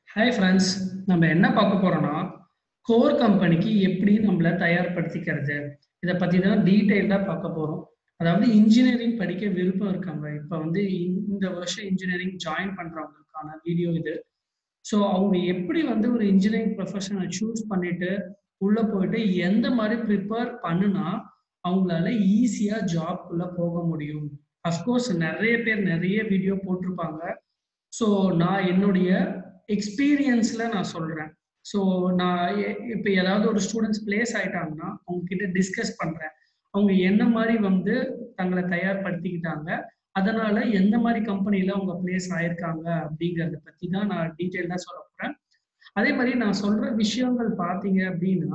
hi friends நம்ம என்ன பார்க்க போறோம்னா கோர் கம்பெனிக்கு எப்படி நம்மள தயார்படுத்திக்கிறது இதை பத்தி தான் டீட்டெயிலாக பார்க்க போறோம் அதாவது இன்ஜினியரிங் படிக்க விருப்பம் இருக்காங்க இப்போ வந்து இந்த- இந்த வருஷம் இன்ஜினியரிங் ஜாயின் பண்றவங்களுக்கான வீடியோ இது ஸோ அவங்க எப்படி வந்து ஒரு இன்ஜினியரிங் ப்ரொஃபஷனை சூஸ் பண்ணிட்டு உள்ள போயிட்டு எந்த மாதிரி ப்ரிப்பேர் பண்ணுனா அவங்களால ஈஸியா ஜாப்குள்ள போக முடியும் அஃப்கோர்ஸ் நிறைய பேர் நிறைய வீடியோ போட்டிருப்பாங்க ஸோ நான் என்னுடைய எக்ஸ்பீரியன்ஸ்ல நான் சொல்றேன் ஸோ நான் எ- இப்போ ஏதாவது ஒரு ஸ்டூடெண்ட்ஸ் பிளேஸ் ஆயிட்டாங்கன்னா அவங்க கிட்ட டிஸ்கஸ் பண்றேன் அவங்க என்ன மாதிரி வந்து தங்களை தயார்படுத்திக்கிட்டாங்க அதனால எந்த மாதிரி கம்பெனில அவங்க பிளேஸ் ஆயிருக்காங்க அப்படிங்கறத பத்தி தான் நான் டீட்டெயிலாக சொல்ல போறேன் அதே மாதிரி நான் சொல்ற விஷயங்கள் பார்த்தீங்க அப்படின்னா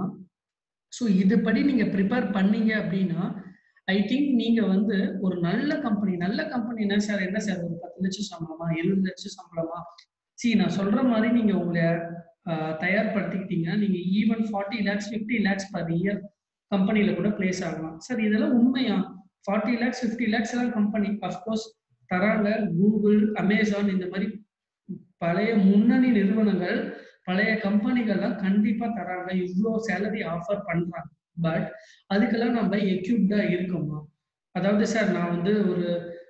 ஸோ இதுபடி நீங்க ப்ரிப்பேர் பண்ணீங்க அப்படின்னா ஐ திங்க் நீங்க வந்து ஒரு நல்ல கம்பெனி நல்ல கம்பெனி என்ன சார் என்ன சார் ஒரு பத்து லட்சம் சம்பளமா எழுபது லட்சம் சம்பளமா சி நான் சொல்ற மாதிரி நீங்க உங்களை ஆஹ், தயார்படுத்திக்கிட்டீங்கன்னா நீங்க even forty lakhs fifty lakhs per year கம்பெனில கூட பிளேஸ் ஆகலாம் சார் இதெல்லாம் உண்மையா ஃபார்ட்டி லேக்ஸ் ஃபிஃப்டி லேக்ஸ் எல்லாம் கம்பெனி அஃப்கோர்ஸ் தராங்க கூகுள் அமேசான் இந்த மாதிரி பழைய முன்னணி நிறுவனங்கள் பழைய கம்பெனிகள்லாம் கண்டிப்பா தராங்க இவ்வளோ சேலரி ஆஃபர் பண்றாங்க பட் அதுக்கெல்லாம் நம்ம எக்யூப்டா இருக்கோமா அதாவது சார் நான் வந்து ஒரு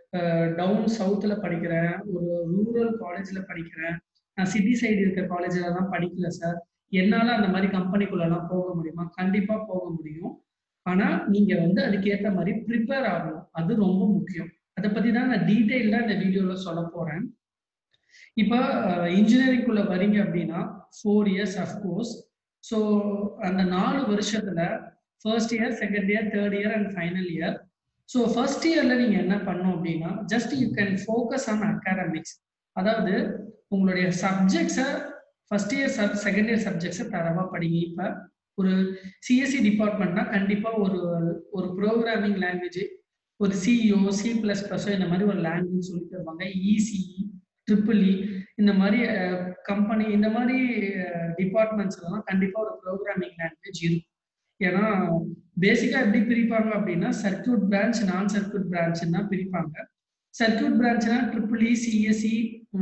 டவுன் சவுத்தில் படிக்கிறேன் ஒரு ரூரல் காலேஜில் படிக்கிறேன் நான் சிட்டி சைடு இருக்க காலேஜில் தான் படிக்கல சார் என்னால் அந்த மாதிரி கம்பெனிக்குள்ளெல்லாம் போக முடியுமா கண்டிப்பாக போக முடியும் ஆனால் நீங்கள் வந்து அதுக்கேற்ற மாதிரி ப்ரிப்பேர் ஆகணும் அது ரொம்ப முக்கியம் அதை பற்றி தான் நான் டீட்டெயிலாக இந்த வீடியோவில் சொல்ல போகிறேன் இப்போ இன்ஜினியரிங்குள்ள வரீங்க அப்படின்னா ஃபோர் இயர்ஸ் அஃப்கோர்ஸ் ஸோ அந்த நாலு வருஷத்துல first year second year third year and final year so first இயர்ல நீங்க என்ன பண்ணணும் அப்படின்னா just you can focus on academics அதாவது உங்களுடைய சப்ஜெக்ட்ஸை first year sub second year சப்ஜெக்ட்ஸை தரவா படிங்க இப்போ ஒரு சிஎஸ்சி டிபார்ட்மெண்ட்னா கண்டிப்பா ஒரு ஒரு ப்ரோக்ராமிங் லாங்குவேஜ் ஒரு சிஇஓ சி பிளஸ் ப்ளஸ் இந்த மாதிரி ஒரு லாங்குவேஜ் சொல்லி தருவாங்க இசிஇ ட்ரிபிள் இ இந்த மாதிரி கம்பெனி இந்த மாதிரி டிபார்ட்மெண்ட்ஸ் எல்லாம் கண்டிப்பா ஒரு ப்ரோக்ராமிங் லாங்குவேஜ் இருக்கும் ஏன்னா பேசிக்கா எப்படி பிரிப்பாங்க அப்படின்னா சர்க்கியூட் பிரான்ச் நான் சர்க்கியூட் பிரான்ச்னா பிரிப்பாங்க சர்க்கியூட் பிரான்ச்னா ட்ரிபிள் இ சிஎஸ்சி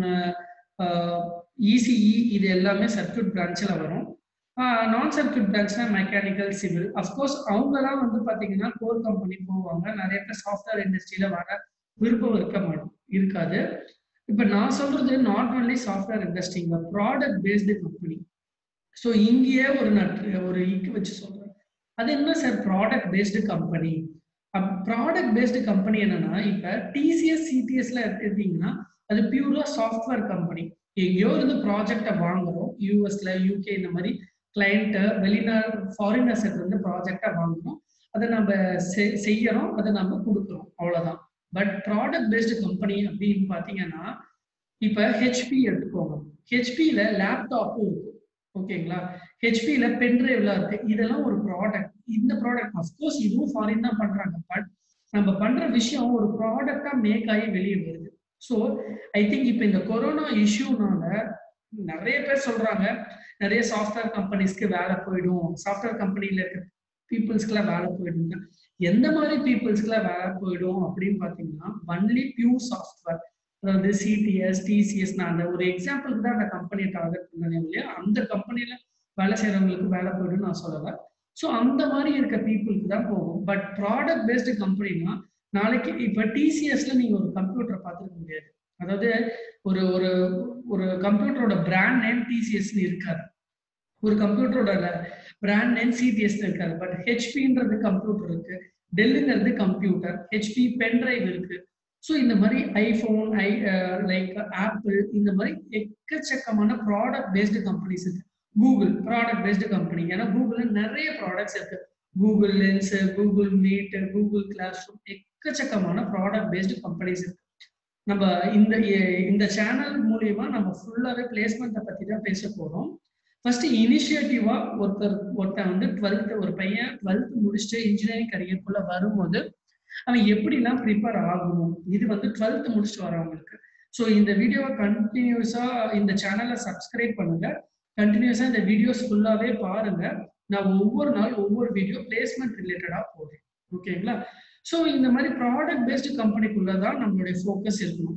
இசிஇ இது எல்லாமே சர்க்கியூட் பிரான்ச்சில் வரும் நான் சர்க்கியூட் பிரான்ச்னா மெக்கானிக்கல் சிவில் அஃப்கோர்ஸ் அவங்கலாம் வந்து பாத்தீங்கன்னா கோர் கம்பெனி போவாங்க நிறைய பேர் சாஃப்ட்வேர் இண்டஸ்ட்ரியில வர விருப்பம் இருக்க மாட்டோம் இருக்காது இப்ப நான் சொல்றது நாட் ஒன்லி சாஃப்ட்வேர் இண்டஸ்ட்ரிங்க ப்ராடக்ட் பேஸ்டு கம்பெனி ஸோ இங்கேயே ஒரு நட் ஒரு இக்கு வச்சு சொல்றேன் அது என்ன sir product based company product based company என்னன்னா இப்ப டிசிஎஸ் சிடிஎஸ்ல எடுத்துக்கிட்டீங்கன்னா அது பியூரா சாஃப்ட்வேர் கம்பெனி எங்கேயோ இருந்து ப்ராஜெக்டை வாங்குறோம் யூஎஸ்ல யூகே இந்த மாதிரி கிளைண்ட் வெளிநாடு ஃபாரினர்ஸ் இருந்து ப்ராஜெக்டை வாங்குறோம் அதை நம்ம செ- செய்யறோம் அதை நம்ம கொடுக்குறோம் அவ்வளவுதான் பட் ப்ராடக்ட் பேஸ்டு கம்பெனி அப்படின்னு பாத்தீங்கன்னா இப்ப ஹெச்பி எடுத்துக்கோங்க ஹெச்பியில லேப்டாப்பும் இருக்கு ஓகேங்களா ஹெச்பியில பென்ட்ரைவ்லாம் இருக்கு இதெல்லாம் ஒரு ப்ராடக்ட் இந்த ப்ராடக்ட் அஃப்கோர்ஸ் இதுவும் ஃபாரின் தான் பண்றாங்க பட் நம்ம பண்ற விஷயம் ஒரு ப்ராடக்டா மேக் ஆகி வெளியே வருது ஸோ ஐ திங்க் இப்போ இந்த கொரோனா இஷ்யூனால நிறைய பேர் சொல்றாங்க நிறைய சாஃப்ட்வேர் கம்பெனிஸ்க்கு வேலை போயிடும் சாஃப்ட்வேர் கம்பெனில இருக்க பீப்புள்ஸ்க்குலாம் வேலை போயிடும் எந்த மாதிரி பீப்புள்ஸ்க்குலாம் வேலை போயிடும் அப்படின்னு பார்த்தீங்கன்னா ஒன்லி பியூர் சாஃப்ட்வேர் அதாவது சிடிஎஸ் டிசிஎஸ் நான் அந்த ஒரு எக்ஸாம்பிளுக்கு தான் அந்த கம்பெனியை டார்கெட் பண்ணேன் இல்லையா அந்த கம்பெனில வேலை செய்யறவங்களுக்கு வேலை போயிடும் நான் சொல்லலை ஸோ அந்த மாதிரி இருக்க பீப்புளுக்கு தான் போகும் பட் ப்ராடக்ட் பேஸ்டு கம்பெனினா நாளைக்கு இப்போ டிசிஎஸ்ல நீங்க ஒரு கம்ப்யூட்டர் பார்த்துருக்க முடியாது அதாவது ஒரு ஒரு ஒரு கம்ப்யூட்டரோட பிராண்ட் நேம் டிசிஎஸ்னு இருக்காது ஒரு கம்ப்யூட்டரோட பிராண்ட் நேம் சிடிஎஸ் இருக்காது பட் ஹெச்பின்றது கம்ப்யூட்டர் இருக்கு டெல்லுங்கிறது கம்ப்யூட்டர் ஹெச்பி பென்ட்ரைவ் இருக்கு ஸோ இந்த மாதிரி ஐஃபோன் ஐ லைக் ஆப்பிள் இந்த மாதிரி எக்கச்சக்கமான ப்ராடக்ட் பேஸ்டு கம்பெனிஸ் இருக்கு கூகுள் ப்ராடக்ட் பேஸ்டு கம்பெனி ஏன்னா கூகுள்ல நிறைய ப்ராடக்ட்ஸ் இருக்கு Google lens Google meet Google class room எக்கச்சக்கமான ப்ராடக்ட் பேஸ்டு கம்பெனிஸ் இருக்கு நம்ம இந்த இந்த சேனல் மூலியமா நம்ம ஃபுல்லாவே பிளேஸ்மெண்ட்டை பத்தி தான் பேச போறோம் ஃபர்ஸ்ட் இனிஷியேட்டிவா ஒருத்தர் ஒருத்தன் வந்து டுவெல்த் ஒரு பையன் டுவெல்த் முடிச்சுட்டு இன்ஜினியரிங் கரியருக்குள்ள வரும்போது அவன் எப்படிலாம் ப்ரிப்பேர் ஆகணும் இது வந்து டுவெல்த் முடிச்சுட்டு வரவங்களுக்கு ஸோ இந்த வீடியோவை கண்டினியூஸா இந்த சேனலை சப்ஸ்கிரைப் பண்ணுங்க கண்டினியூஸா இந்த வீடியோஸ் ஃபுல்லாவே பாருங்க நான் ஒவ்வொரு நாள் ஒவ்வொரு வீடியோ பிளேஸ்மெண்ட் ரிலேட்டடா போடுறேன் ஓகேங்களா ஸோ இந்த மாதிரி ப்ராடக்ட் பேஸ்டு கம்பெனிக்குள்ள தான் நம்மளுடைய ஃபோக்கஸ் இருக்கணும்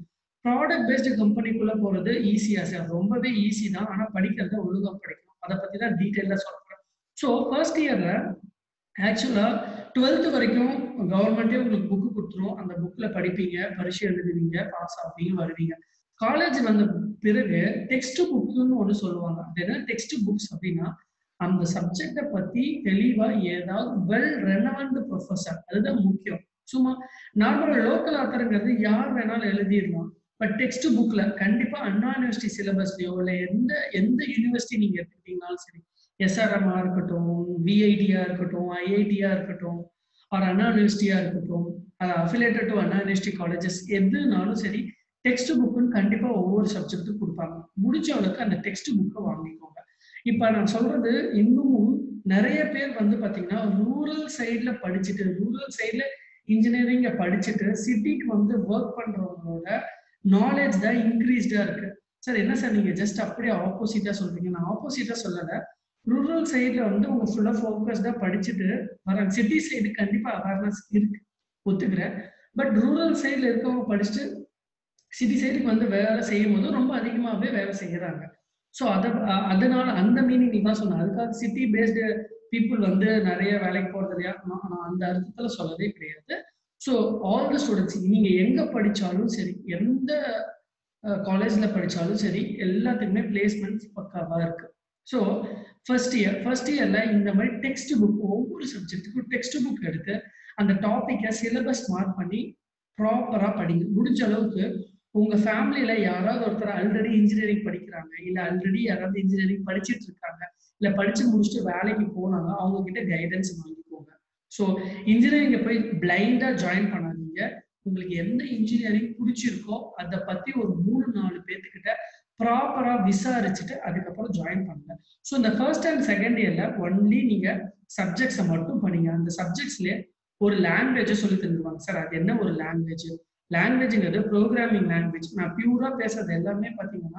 ப்ராடக்ட் பேஸ்டு கம்பெனிக்குள்ள போறது ஈஸியா சார் ரொம்பவே ஈஸி தான் ஆனா படிக்கிறத ஒழுங்கா படிக்கணும் அதை பத்தி தான் டீட்டெயிலா சொல்றேன் ஸோ ஃபர்ஸ்ட் இயர்ல ஆக்சுவலா டுவெல்த் வரைக்கும் கவர்மெண்டே உங்களுக்கு புக்கு கொடுத்துரும் அந்த புக்ல படிப்பீங்க பரீட்சை எழுதுவீங்க பாஸ் ஆவீங்க வருவீங்க காலேஜ் வந்த பிறகு டெக்ஸ்ட் புக்னு ஒன்று சொல்லுவாங்க அது என்ன டெக்ஸ்ட் புக்ஸ் அப்படின்னா அந்த சப்ஜெக்டை பத்தி தெளிவா ஏதாவது வெல் ரெலவெண்ட் ப்ரொஃபஸர் அதுதான் முக்கியம் சும்மா நார்மல் லோக்கல் ஆத்தருங்கிறது யார் வேணாலும் எழுதிடலாம் பட் டெக்ஸ்ட் புக்ல கண்டிப்பா அண்ணா யூனிவர்சிட்டி சிலபஸ்லயோ இல்ல எந்த எந்த யூனிவர்சிட்டி நீங்க எடுத்துக்கிட்டீங்கனாலும் சரி எஸ்ஆர்எம்ஆ இருக்கட்டும் விஐடியா இருக்கட்டும் ஐஐடியா இருக்கட்டும் ஆர் அண்ணா யூனிவர்சிட்டியா இருக்கட்டும் affiliated to Anna university colleges எதுனாலும் சரி டெக்ஸ்ட் புக்குன்னு கண்டிப்பா ஒவ்வொரு சப்ஜெக்ட்டுக்கும் கொடுப்பாங்க முடிஞ்சவளுக்கு அந்த டெக்ஸ்ட் புக்கை வாங்கிக்கோங்க இப்ப நான் சொல்றது இன்னமும் நிறைய பேர் வந்து பாத்தீங்கன்னா ரூரல் சைட்ல படிச்சுட்டு ரூரல் சைட்ல இன்ஜினியரிங்க படிச்சுட்டு சிட்டிக்கு வந்து ஒர்க் பண்றவங்களோட நாலேஜ் தான் இன்க்ரீஸ்டா இருக்கு சார் என்ன சார் நீங்க ஜஸ்ட் அப்படியே ஆப்போசிட்டா சொல்றீங்க நான் ஆப்போசிட்டா சொல்லல ரூரல் சைட்ல வந்து உங்க ஃபுல்லா ஃபோக்கஸ்டா படிச்சுட்டு வராங்க சிட்டி சைடு கண்டிப்பா அவேர்னஸ் இருக்கு ஒத்துக்கிறேன் பட் ரூரல் சைட்ல இருக்கவங்க படிச்சுட்டு சிட்டி சைடுக்கு வந்து வேலை செய்யும் போது ரொம்ப அதிகமாகவே வேலை செய்யறாங்க ஸோ அதை அதனால அந்த மீனிங் தான் சொன்னேன் அதுக்காக சிட்டி பேஸ்டு பீப்புள் வந்து நிறைய வேலைக்கு போறது இல்லையா நான் நான் அந்த அர்த்தத்துல சொல்லவே கிடையாது ஸோ ஆல் த ஸ்டூடெண்ட்ஸ் நீங்க எங்க படிச்சாலும் சரி எந்த காலேஜ்ல படிச்சாலும் சரி எல்லாத்துக்குமே பிளேஸ்மெண்ட்ஸ் பக்காவா இருக்கு ஸோ ஃபர்ஸ்ட் இயர் ஃபர்ஸ்ட் இயர்ல இந்த மாதிரி டெக்ஸ்ட் புக் ஒவ்வொரு சப்ஜெக்ட்டுக்கும் டெக்ஸ்ட் புக் எடுத்து அந்த டாப்பிக்கை சிலபஸ் மார்க் பண்ணி ப்ராப்பரா படிங்க முடிஞ்ச அளவுக்கு உங்க ஃபேமிலியில யாராவது ஒருத்தர் ஆல்ரெடி இன்ஜினியரிங் படிக்கிறாங்க இல்ல ஆல்ரெடி யாராவது இன்ஜினியரிங் படிச்சுட்டு இருக்காங்க இல்ல படிச்சு முடிச்சுட்டு வேலைக்கு போனாங்க அவங்க கிட்ட கைடன்ஸ் வாங்கிக்கோங்க ஸோ இன்ஜினியரிங்க போய் பிளைண்டா ஜாயின் பண்ணாதீங்க உங்களுக்கு எந்த இன்ஜினியரிங் பிடிச்சிருக்கோ அதை பத்தி ஒரு மூணு நாலு பேர்த்துக்கிட்ட ப்ராப்பரா விசாரிச்சுட்டு அதுக்கப்புறம் ஜாயின் பண்ணுங்க ஸோ இந்த ஃபர்ஸ்ட் அண்ட் செகண்ட் இயர்ல ஒன்லி நீங்க சப்ஜெக்ட்ஸை மட்டும் பண்ணீங்க அந்த சப்ஜெக்ட்ஸ்லயே ஒரு லாங்குவேஜை சொல்லி தந்துருவாங்க சார் அது என்ன ஒரு லாங்குவேஜ் லாங்குவேஜ்ங்கிறது ப்ரோக்ராமிங் லாங்குவேஜ் நான் பியூரா பேசுறது எல்லாமே பார்த்தீங்கன்னா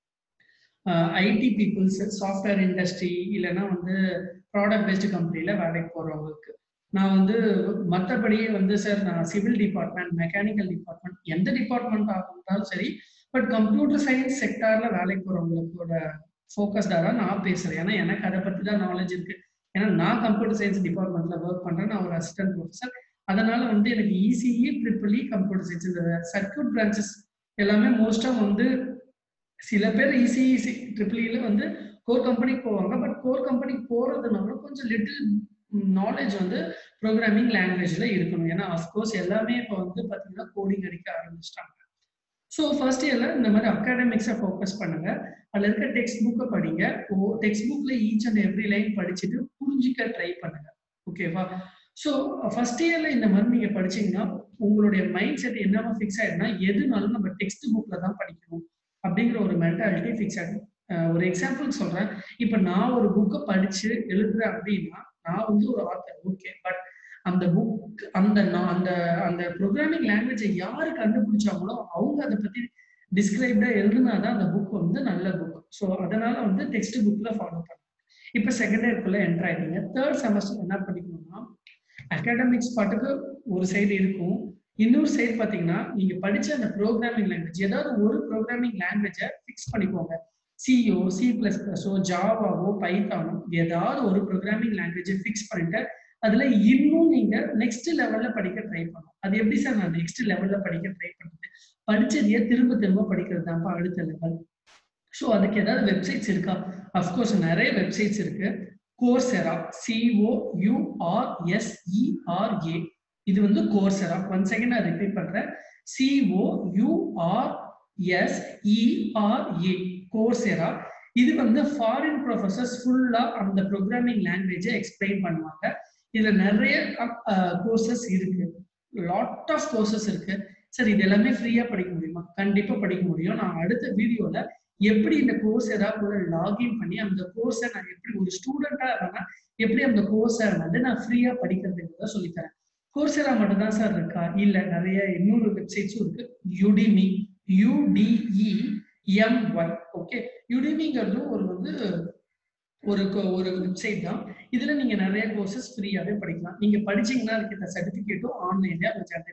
ஐடி பீப்புள்ஸ் சாஃப்ட்வேர் இண்டஸ்ட்ரி இல்லைன்னா வந்து ப்ராடக்ட் பேஸ்டு கம்பெனியில் வேலைக்கு போகிறவங்களுக்கு நான் வந்து மற்றபடியே வந்து சார் நான் சிவில் டிபார்ட்மெண்ட் மெக்கானிக்கல் டிபார்ட்மெண்ட் எந்த டிபார்ட்மெண்ட் இருந்தாலும் சரி பட் கம்ப்யூட்டர் சயின்ஸ் செக்டாரில் வேலைக்கு போகிறவங்களோட ஃபோக்கஸ்டாக தான் நான் பேசுகிறேன் ஏன்னா எனக்கு அதை பற்றி தான் நாலேஜ் இருக்குது ஏன்னா நான் கம்ப்யூட்டர் சயின்ஸ் டிபார்ட்மெண்ட்டில் ஒர்க் பண்ணுறேன் நான் ஒரு அசிஸ்டன்ட் ப்ரொஃபஸர் அதனால வந்து எனக்கு ECE triple E computer science இந்த சர்க்கியூட் பிரான்ச்சஸ் எல்லாமே மோஸ்டா வந்து சில பேர் இசிஇ ட்ரிபிள் இல வந்து கோர் கம்பெனிக்கு போவாங்க பட் கோர் கம்பெனிக்கு போறதுனால கொஞ்சம் லிட்டில் நாலேஜ் வந்து ப்ரோக்ராமிங் லாங்குவேஜ்ல இருக்கணும் ஏன்னா அஃப்கோர்ஸ் எல்லாமே இப்போ வந்து பார்த்தீங்கன்னா கோடிங் அடிக்க ஆரம்பிச்சிட்டாங்க ஸோ ஃபர்ஸ்ட் இயர்ல இந்த மாதிரி அகாடமிக்ஸை ஃபோக்கஸ் பண்ணுங்க அதில் இருக்க டெக்ஸ்ட் புக்கை படிங்க டெக்ஸ்ட் புக்ல ஈச் அண்ட் எவ்ரி லைன் படிச்சுட்டு புரிஞ்சிக்க ட்ரை பண்ணுங்க ஓகேவா ஸோ ஃபர்ஸ்ட் இயர்ல இந்த மாதிரி நீங்க படிச்சீங்கன்னா உங்களுடைய மைண்ட் செட் என்னவா ஃபிக்ஸ் ஆயிடுனா எதுனாலும் நம்ம டெக்ஸ்ட் புக்ல தான் படிக்கணும் அப்படிங்கிற ஒரு மென்டாலிட்டி ஃபிக்ஸ் ஆகிடும் ஒரு எக்ஸாம்பிள் சொல்றேன் இப்போ நான் ஒரு புக்கை படிச்சு எழுதுறேன் அப்படின்னா நான் வந்து ஒரு ஆத்தர் ஓகே பட் அந்த புக் அந்த அந்த அந்த ப்ரோக்ராமிங் லாங்குவேஜை யாரு கண்டுபிடிச்சாங்களோ அவங்க அதை பத்தி டிஸ்கிரைப்டா எழுதுனாதான் அந்த புக் வந்து நல்ல புக் ஸோ அதனால வந்து டெக்ஸ்ட் புக்ல ஃபாலோ பண்ணுங்க இப்போ செகண்ட் இயர்க்குள்ள என்டர் ஆயிட்டீங்க தேர்ட் செமஸ்டர் என்ன படிக்கணும்னா அகாடமிக்ஸ் பாட்டுக்கு ஒரு சைடு இருக்கும் இன்னொரு சைடு பார்த்தீங்கன்னா நீங்க படிச்ச அந்த ப்ரோக்ராமிங் லாங்குவேஜ் ஏதாவது ஒரு ப்ரோக்ராமிங் லாங்குவேஜை ஃபிக்ஸ் பண்ணிக்கோங்க சிஓ சி பிளஸ் பிளஸோ ஜாவாவோ பைத்தானோ ஏதாவது ஒரு ப்ரோக்ராமிங் லாங்குவேஜை ஃபிக்ஸ் பண்ணிட்டு அதுல இன்னும் நீங்க நெக்ஸ்ட் லெவல்ல படிக்க ட்ரை பண்ணணும் அது எப்படி சார் நான் நெக்ஸ்ட் லெவல்ல படிக்க ட்ரை பண்றது படிச்சதையே திரும்ப திரும்ப படிக்கிறது தான்ப்பா அடுத்த லெவல் ஸோ அதுக்கு ஏதாவது வெப்சைட்ஸ் இருக்கா அஃப்கோர்ஸ் நிறைய வெப்சைட்ஸ் இருக்கு கோர்செரா சிஓ யூஆர்எஸ்இஆர்ஏ இது வந்து கோர்செரா ஒன் செகண்ட் நான் ரிப்பீட் பண்றேன் சிஓ யூஆர்எஸ்இஆர்ஏ கோர்செரா இது வந்து ஃபாரின் ப்ரொஃபசர்ஸ் ஃபுல்லா அந்த ப்ரோக்ராமிங் லாங்குவேஜை எக்ஸ்பிளைன் பண்ணுவாங்க இதுல நிறைய கோர்சஸ் இருக்கு லாட் ஆஃப் கோர்சஸ் இருக்கு சார் இது எல்லாமே ஃப்ரீயா படிக்க முடியுமா கண்டிப்பா படிக்க முடியும் நான் அடுத்த வீடியோல எப்படி இந்த கோர்ஸ் ஏதாவது லாகின் பண்ணி அந்த கோர்ஸை நான் எப்படி ஒரு ஸ்டூடெண்டா இருந்தேன்னா எப்படி அந்த கோர்ஸை வந்து நான் ஃப்ரீயா படிக்கிறதுக்கு சொல்லித்தரேன் கோர்ஸெரா மட்டும் தான் சார் இருக்கா இல்ல நிறைய இன்னொரு வெப்சைட்ஸும் இருக்கு யுடிமி யூடிஇ எம்ஒய் ஓகே யுடிமிங்கிறது ஒரு வந்து ஒரு ஒரு வெப்சைட் தான் இதுல நீங்க நிறைய கோர்சஸ் ஃப்ரீயாவே படிக்கலாம் நீங்க படிச்சீங்கன்னா அதுக்கு சர்டிபிகேட்டும் ஆன்லைன்ல அவங்க ஜென்ரேட் பண்ணி கொடுப்பாங்க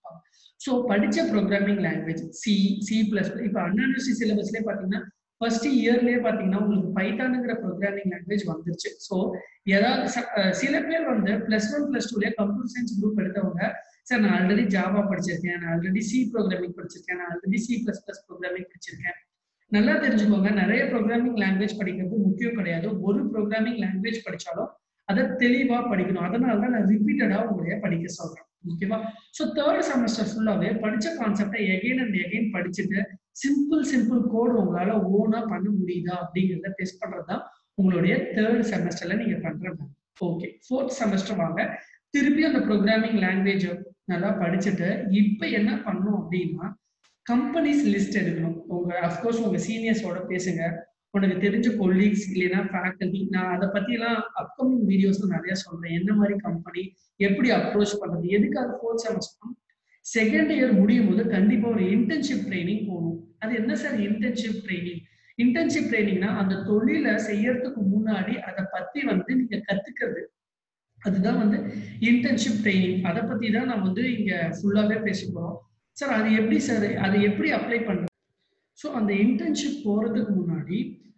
கொடுப்பாங்க ஸோ படிச்ச programming language C C plus இப்போ அண்ணா யூனிவர்சிட்டி சிலபஸ்லேயே பார்த்தீங்கன்னா ஃபர்ஸ்ட் இயர்லயே பார்த்தீங்கன்னா உங்களுக்கு பைத்தானுங்கிற ப்ரோக்ராமிங் லாங்குவேஜ் வந்துருச்சு ஸோ ஏதாவது ச- அஹ் சில பேர் வந்து பிளஸ் ஒன் பிளஸ் டூலேயே கம்ப்யூட்டர் சயின்ஸ் குரூப் எடுத்தவங்க சார் நான் ஆல்ரெடி ஜாவா படிச்சிருக்கேன் நான் ஆல்ரெடி சி ப்ரோக்ராமிங் படிச்சிருக்கேன் நான் already C plus plus programming படிச்சிருக்கேன் நல்லா தெரிஞ்சுக்கோங்க நிறைய ப்ரோக்ராமிங் லாங்குவேஜ் படிக்கிறது முக்கியம் கிடையாது ஒரு ப்ரோக்ராமிங் லாங்குவேஜ் படிச்சாலும் அதை தெளிவா படிக்கணும் அதனால தான் நான் ரிப்பீட்டடா உங்களைய படிக்க சொல்றேன் ஓகேவா ஸோ தேர்ட் செமஸ்டர் ஃபுல்லாவே படிச்ச கான்செப்டை எகைன் அண்ட் எகைன் படிச்சுட்டு சிம்பிள் சிம்பிள் கோடு உங்களால ஓனா பண்ண முடியுதா அப்படிங்கிறத டெஸ்ட் பண்றது தான் உங்களுடைய தேர்ட் செமஸ்டர்ல நீங்க பண்றது ஓகே ஃபோர்த் செமஸ்டர் வாங்க திருப்பி அந்த ப்ரோக்ராமிங் லாங்குவேஜ் நல்லா படிச்சுட்டு இப்போ என்ன பண்ணணும் அப்படின்னா கம்பெனிஸ் லிஸ்ட் எடுக்கணும் உங்க அஃப்கோர்ஸ் உங்க சீனியர்ஸோட பேசுங்க உனக்கு தெரிஞ்ச கொலீக்ஸ் இல்லைன்னா ஃபேக்கல்டி நான் அதை பத்திலாம் அப்கமிங் வீடியோஸ்ல நிறைய சொல்றேன் என்ன மாதிரி கம்பெனி எப்படி அப்ரோச் பண்றது எதுக்காக ஃபோர்த் செமஸ்டர் செகண்ட் இயர் முடியும் போது கண்டிப்பா ஒரு இன்டர்ன்ஷிப் ட்ரைனிங் போகணும் அது என்ன சார் இன்டர்ன்ஷிப் ட்ரைனிங் இன்டர்ன்ஷிப் ட்ரைனிங்னா அந்த தொழிலை செய்யறதுக்கு முன்னாடி அதை பத்தி வந்து நீங்க கத்துக்கிறது அதுதான் வந்து இன்டர்ன்ஷிப் ட்ரைனிங் அதை பத்தி தான் நான் வந்து இங்க ஃபுல்லாவே பேச போறோம் சார் அது எப்படி சார் அது எப்படி அப்ளை பண்றது ஸோ அந்த இன்டர்ன்ஷிப் போறதுக்கு முன்னாடி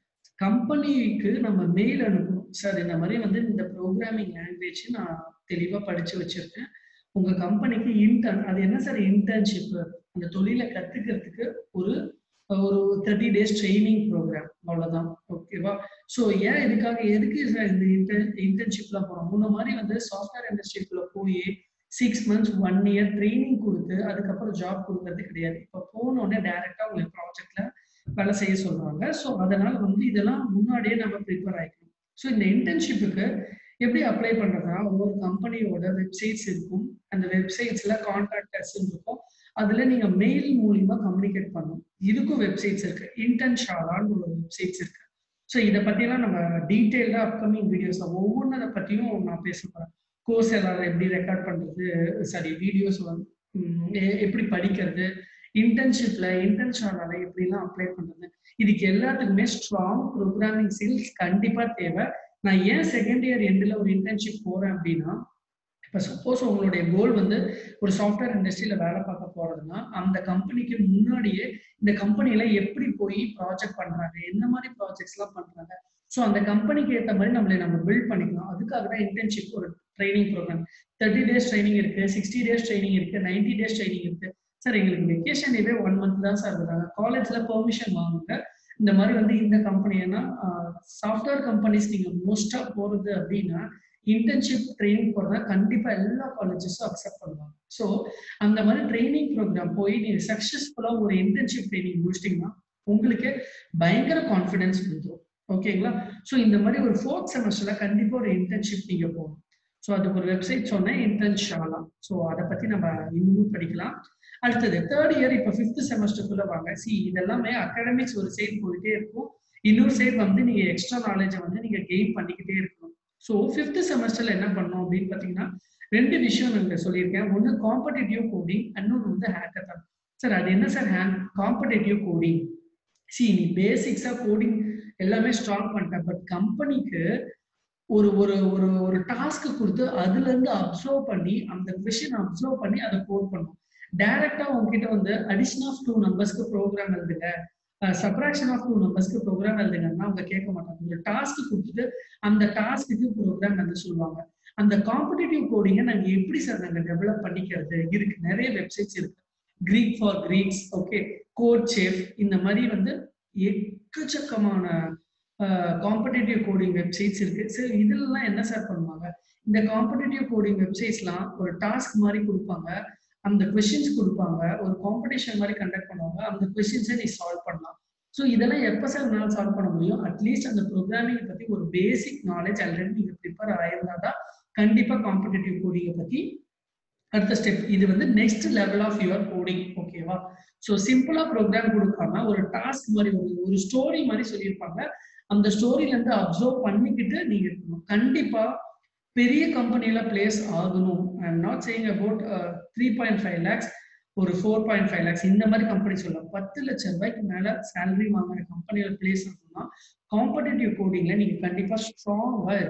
கம்பெனிக்கு நம்ம மெயில் அனுப்பணும் சார் இந்த மாதிரி வந்து இந்த ப்ரோக்ராமிங் லாங்குவேஜ் நான் தெளிவா படிச்சு வச்சிருக்கேன் உங்க கம்பெனிக்கு இன்டர்ன் அது என்ன சார் இன்டர்ன்ஷிப் அந்த தொழிலை கத்துக்கிறதுக்கு ஒரு ஒரு தேர்ட்டி டேஸ் ட்ரைனிங் ப்ரோக்ராம் அவ்வளவுதான் ஓகேவா ஸோ ஏன் இதுக்காக எதுக்கு சார் இந்த இன்டர் இன்டர்ன்ஷிப்லாம் போறோம் முன்ன மாதிரி வந்து சாஃப்ட்வேர் இண்டஸ்ட்ரிக்குள்ள போய் six months one year training கொடுத்து அதுக்கப்புறம் ஜாப் கொடுக்கறது கிடையாது இப்போ போனோடனே டைரக்டா உங்களுக்கு ப்ராஜெக்ட்ல வேலை செய்ய சொல்றாங்க ஸோ அதனால வந்து இதெல்லாம் முன்னாடியே நம்ம ப்ரிப்பேர் ஆகிக்கணும் ஸோ இந்த இன்டர்ன்ஷிப்புக்கு எப்படி அப்ளை பண்றதுனா ஒவ்வொரு கம்பெனியோட வெப்சைட்ஸ் இருக்கும் அந்த வெப்சைட்ஸ்ல கான்டாக்டர்ஸ் இருக்கும் அதுல நீங்க மெயில் மூலியமா கம்யூனிகேட் பண்ணணும் இதுக்கும் வெப்சைட்ஸ் இருக்கு இன்டர்ன்ஷாலான்னு ஒரு வெப்சைட்ஸ் இருக்கு ஸோ இதை பத்தியெல்லாம் நம்ம டீட்டெயில்டா அப்கமிங் வீடியோஸ்ல ஒவ்வொன்றதை பத்தியும் நான் பேச போறேன் கோர்ஸ் எல்லாரும் எப்படி ரெக்கார்ட் பண்றது சாரி வீடியோஸ் வந்து உம், எ- எப்படி படிக்கிறது இன்டர்ன்ஷிப்ல இன்டர்ன்ஷாலால எப்படிலாம் அப்ளை பண்றது இதுக்கு எல்லாத்துக்குமே ஸ்ட்ராங் ப்ரோக்ராமிங் ஸ்கில்ஸ் கண்டிப்பா தேவை நான் ஏன் செகண்ட் இயர் எண்டில் ஒரு இன்டர்ன்ஷிப் போறேன் அப்படின்னா இப்போ சப்போஸ் உங்களுடைய கோல் வந்து ஒரு சாஃப்ட்வேர் இண்டஸ்ட்ரியில வேலை பார்க்க போறதுன்னா அந்த கம்பெனிக்கு முன்னாடியே இந்த கம்பெனில எப்படி போய் ப்ராஜெக்ட் பண்றாங்க என்ன மாதிரி ப்ராஜெக்ட்ஸ் எல்லாம் பண்றாங்க ஸோ அந்த கம்பெனிக்கு ஏற்ற மாதிரி நம்மளை நம்ம பில்ட் பண்ணிக்கலாம் அதுக்காக தான் இன்டர்ன்ஷிப் ஒரு training program thirty days training இருக்கு சிக்ஸ்டி டேஸ் ட்ரைனிங் இருக்கு நைன்டி டேஸ் ட்ரைனிங் இருக்கு சார் எங்களுக்கு வெக்கேஷன் இதே ஒன் மந்த் தான் சார் இருக்காங்க காலேஜ்ல பெர்மிஷன் வாங்குங்க இந்த மாதிரி வந்து இந்த கம்பெனி ஏன்னா சாஃப்ட்வேர் கம்பெனிஸ் நீங்க மோஸ்டா போறது அப்படின்னா இன்டர்ன்ஷிப் ட்ரைனிங் போறதா கண்டிப்பா எல்லா காலேஜஸும் அக்செப்ட் பண்ணுவாங்க ஸோ அந்த மாதிரி ட்ரைனிங் ப்ரோக்ராம் போய் நீங்க சக்சஸ்ஃபுல்லா ஒரு இன்டர்ன்ஷிப் ட்ரைனிங் முடிச்சிட்டீங்கன்னா உங்களுக்கு பயங்கர கான்ஃபிடன்ஸ் வந்துடும் ஓகேங்களா ஸோ இந்த மாதிரி ஒரு ஃபோர்த் செமஸ்டர்ல கண்டிப்பா ஒரு இன்டர்ன்ஷிப் நீங்க போகணும் ஸோ அதுக்கு ஒரு வெப்சைட் சொன்னேன் இன்டர்ன்ஷாலா ஸோ அதை பத்தி நம்ம இன்னமும் படிக்கலாம் அடுத்தது தேர்ட் இயர் இப்போ ஃபிஃப்த் செமஸ்டருக்குள்ள வாங்க சி இதெல்லாமே அகாடமிக்ஸ் ஒரு சைடு போயிட்டே இருக்கும் இன்னொரு சைடு வந்து நீங்க எக்ஸ்ட்ரா நாலேஜை வந்து நீங்க கெயின் பண்ணிக்கிட்டே இருக்கணும் ஸோ ஃபிஃப்த் செமஸ்டர்ல என்ன பண்ணணும் அப்படின்னு பார்த்தீங்கன்னா ரெண்டு விஷயம் நான் சொல்லியிருக்கேன் ஒன்று காம்படிட்டிவ் கோடிங் இன்னொன்று வந்து ஹேக்கத்தான் சார் அது என்ன சார் ஹேண்ட் காம்படிட்டிவ் கோடிங் சி நீ பேசிக்ஸா கோடிங் எல்லாமே ஸ்ட்ராங் பண்ணிட்டேன் பட் கம்பெனிக்கு ஒரு ஒரு ஒரு ஒரு டாஸ்க் கொடுத்து அதுல இருந்து அப்சர்வ் பண்ணி அந்த கொஷின் அப்சர்வ் பண்ணி அதை கோட் பண்ணும் டைரக்டா உங்ககிட்ட வந்து அடிஷன் ஆஃப் டூ நம்பர்ஸ்க்கு ப்ரோக்ராம் எழுதுங்க சப்ராக்ஷன் ஆஃப் டூ நம்பர்ஸ்க்கு ப்ரோக்ராம் எழுதுங்கன்னா அவங்க கேட்க மாட்டாங்க ஒரு டாஸ்க் கொடுத்துட்டு அந்த டாஸ்க்கு ப்ரோக்ராம் எழுத சொல்லுவாங்க அந்த காம்படிட்டிவ் கோடிங்கை நாங்க எப்படி சார் நாங்க டெவலப் பண்ணிக்கிறது இருக்கு நிறைய வெப்சைட்ஸ் இருக்கு கிரீக் for geeks okay code chef இந்த மாதிரி வந்து எக்கச்சக்கமான காம்படிட்டிவ் கோடிங் வெப்சைட்ஸ் இருக்கு சார் இதுலலாம் என்ன சார் பண்ணுவாங்க இந்த காம்படிட்டிவ் கோடிங் வெப்சைட்ஸ்லாம் ஒரு டாஸ்க் மாதிரி கொடுப்பாங்க அந்த கொஷின்ஸ் கொடுப்பாங்க ஒரு காம்படிஷன் மாதிரி கண்டக்ட் பண்ணுவாங்க அந்த கொஷின்ஸை நீ சால்வ் பண்ணலாம் ஸோ இதெல்லாம் எப்போ சார் உங்களால் சால்வ் பண்ண முடியும் அட்லீஸ்ட் அந்த ப்ரோக்ராமிங் பத்தி ஒரு பேசிக் நாலேஜ் ஆல்ரெடி நீங்க ப்ரிப்பேர் ஆயிருந்தா தான் கண்டிப்பா காம்படிட்டிவ் கோடிங்கை பத்தி அடுத்த ஸ்டெப் இது வந்து next level of your coding ஓகேவா ஸோ சிம்பிளா ப்ரோக்ராம் கொடுக்காம ஒரு டாஸ்க் மாதிரி ஒரு ஒரு ஸ்டோரி மாதிரி சொல்லியிருப்பாங்க அந்த ஸ்டோரியில இருந்து அப்சர்வ் பண்ணிக்கிட்டு நீங்க இருக்கணும் கண்டிப்பா பெரிய கம்பெனில பிளேஸ் ஆகணும் I am not saying about three point five lakhs ஒரு ஃபோர் பாயிண்ட் ஃபைவ் லேக்ஸ் இந்த மாதிரி கம்பெனி சொல்லலாம் பத்து லட்சம் ரூபாய்க்கு மேல சேலரி வாங்குற கம்பெனியில பிளேஸ் ஆகணும்னா காம்படிட்டிவ் கோடிங்ல நீங்க கண்டிப்பா ஸ்ட்ராங்கா இருக்கணும்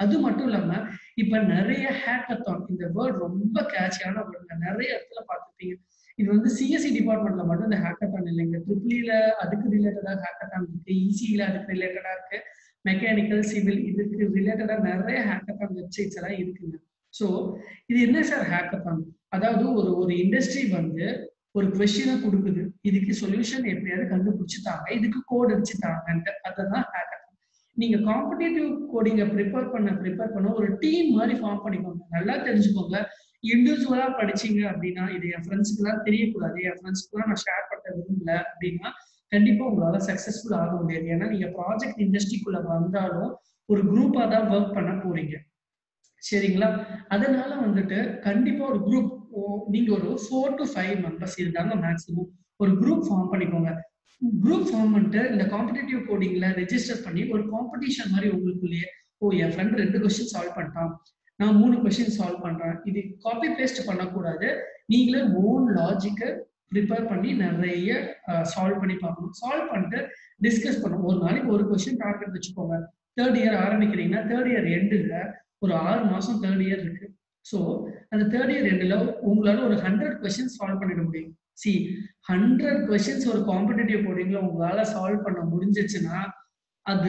அது மட்டும் இல்லாம இப்ப நிறைய ஹேக்கத்தான் இந்த வேர்ட் ரொம்ப கேட்சியான வேர்டு நிறைய இடத்துல பார்த்துருப்பீங்க இது வந்து சிஎஸ்சி டிபார்ட்மெண்ட்ல மட்டும் இந்த ஹேக்கத்தான் இல்லைங்க ட்ரிபிளில அதுக்கு ரிலேட்டடா ஹேக்கத்தான் இருக்கு இசியில அதுக்கு ரிலேட்டடா இருக்கு மெக்கானிக்கல் சிவில் இதுக்கு ரிலேட்டடா நிறைய ஹேக்கத்தான் வெப்சைட்ஸ் எல்லாம் இருக்குங்க ஸோ இது என்ன சார் ஹேக்கத்தான் அதாவது ஒரு ஒரு இண்டஸ்ட்ரி வந்து ஒரு கொஸ்டினை கொடுக்குது இதுக்கு சொல்யூஷன் எப்படியாவது கண்டுபிடிச்சுட்டாங்க இதுக்கு கோட் அடிச்சுட்டாங்கன்ட்டு அதுதான் ஹேக்கத்தான் நீங்க காம்படிட்டிவ் கோடிங்க ப்ரிப்பேர் பண்ண ப்ரிப்பேர் பண்ண ஒரு டீம் மாதிரி ஃபார்ம் பண்ணிக்கோங்க நல்லா தெரிஞ்சுக்கோங்க இண்டிவிஜுவலா படிச்சீங்க அப்படின்னா இது என் ஃப்ரெண்ட்ஸ்க்குலாம் தெரியக்கூடாது என் ஃப்ரெண்ட்ஸ்க்குலாம் நான் ஷேர் பண்ண விரும்பல அப்படின்னா கண்டிப்பா உங்களால சக்சஸ்ஃபுல் ஆக முடியாது ஏன்னா நீங்க ப்ராஜெக்ட் இண்டஸ்ட்ரிக்குள்ள வந்தாலும் ஒரு குரூப்பா தான் ஒர்க் பண்ண போறீங்க சரிங்களா அதனால வந்துட்டு கண்டிப்பா ஒரு குரூப் நீங்க ஒரு ஃபோர் டு ஃபைவ் மெம்பர்ஸ் இருந்தாங்க மேக்ஸிமம் ஒரு குரூப் ஃபார்ம் பண்ணிக்கோங்க குரூப் ஃபார்ம் பண்ணிட்டு இந்த காம்படிட்டிவ் கோடிங்ல ரெஜிஸ்டர் பண்ணி ஒரு காம்படிஷன் மாதிரி உங்களுக்குள்ளேயே ஓ என் ஃப்ரெண்ட் ரெண்டு கொஸ்டின் சால்வ் பண்ணிட்டான் நான் மூணு கொஸ்டின் சால்வ் பண்றேன் இது காப்பி பேஸ்ட் பண்ணக்கூடாது நீங்களே ஓன் லாஜிக்கை ப்ரிப்பேர் பண்ணி நிறைய சால்வ் பண்ணி பார்க்கணும் சால்வ் பண்ணிட்டு டிஸ்கஸ் பண்ணணும் ஒரு நாளைக்கு ஒரு கொஸ்டின் டார்கெட் வச்சுக்கோங்க தேர்ட் இயர் ஆரம்பிக்கிறீங்கன்னா தேர்ட் இயர் எண்டில் ஒரு ஆறு மாசம் தேர்ட் இயர் இருக்கு ஸோ அந்த தேர்ட் இயர் எண்டில் உங்களால ஒரு ஹண்ட்ரட் கொஸ்டின் சால்வ் பண்ணிட முடியும் சி ஹண்ட்ரட் கொஸ்டின்ஸ் ஒரு காம்படிட்டிவ் கோடிங்ல உங்களால சால்வ் பண்ண முடிஞ்சிச்சுன்னா அது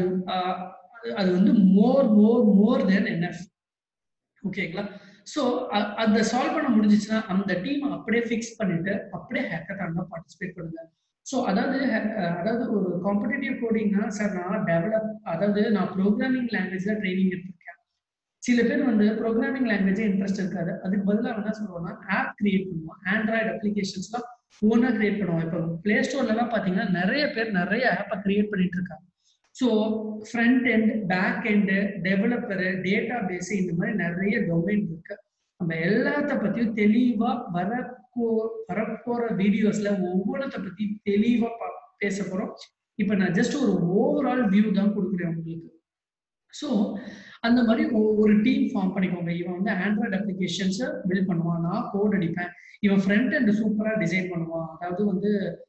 அது வந்து மோர் மோர் மோர் தென் என்எஃப் ஓகேங்களா ஸோ அந்த சால்வ் பண்ண முடிஞ்சிச்சுன்னா அந்த டீம் அப்படியே ஃபிக்ஸ் பண்ணிட்டு அப்படியே ஹேக்கத்தான்ல பார்ட்டிசிபேட் பண்ணுங்க ஸோ அதாவது அதாவது ஒரு காம்படிட்டிவ் கோடிங்னா சார் நான் டெவலப் அதாவது நான் ப்ரோக்ராமிங் லாங்குவேஜ்ல ட்ரைனிங் எடுத்திருக்கேன் சில பேர் வந்து ப்ரோக்ராமிங் லாங்குவேஜே இன்ட்ரெஸ்ட் இருக்காது அதுக்கு பதிலாக என்ன சொல்லுவோம்னா ஆப் கிரியேட் பண்ணுவோம் ஆண்ட்ராய்டு அப்ளிகேஷன்ஸ்லாம் ஓனா கிரியேட் பண்ணுவோம் இப்போ பிளே ஸ்டோர்லலாம் பார்த்தீங்கன்னா நிறைய பேர் நிறைய ஆப்பை கிரியேட் பண்ணிட்டு இருக்காங்க so front end back end developer data base இந்த மாதிரி நிறைய டொமைன் இருக்கு நம்ம எல்லாத்த பத்தியும் தெளிவா வரப்போ வரப்போற வீடியோஸ்ல ஒவ்வொன்றத்தை பத்தி தெளிவா பேச போறோம் இப்ப நான் ஜஸ்ட் ஒரு ஓவரால் வியூ தான் கொடுக்குறேன் உங்களுக்கு ஸோ அந்த மாதிரி ஒரு டீம் ஃபார்ம் பண்ணிக்கோங்க இவன் வந்து ஆண்ட்ராய்டு அப்ளிகேஷன்ஸை பில்ட் பண்ணுவான் நான் கோட் அடிப்பேன் இவன் ஃப்ரண்ட் அண்ட் சூப்பராக டிசைன் பண்ணுவான் அதாவது வந்து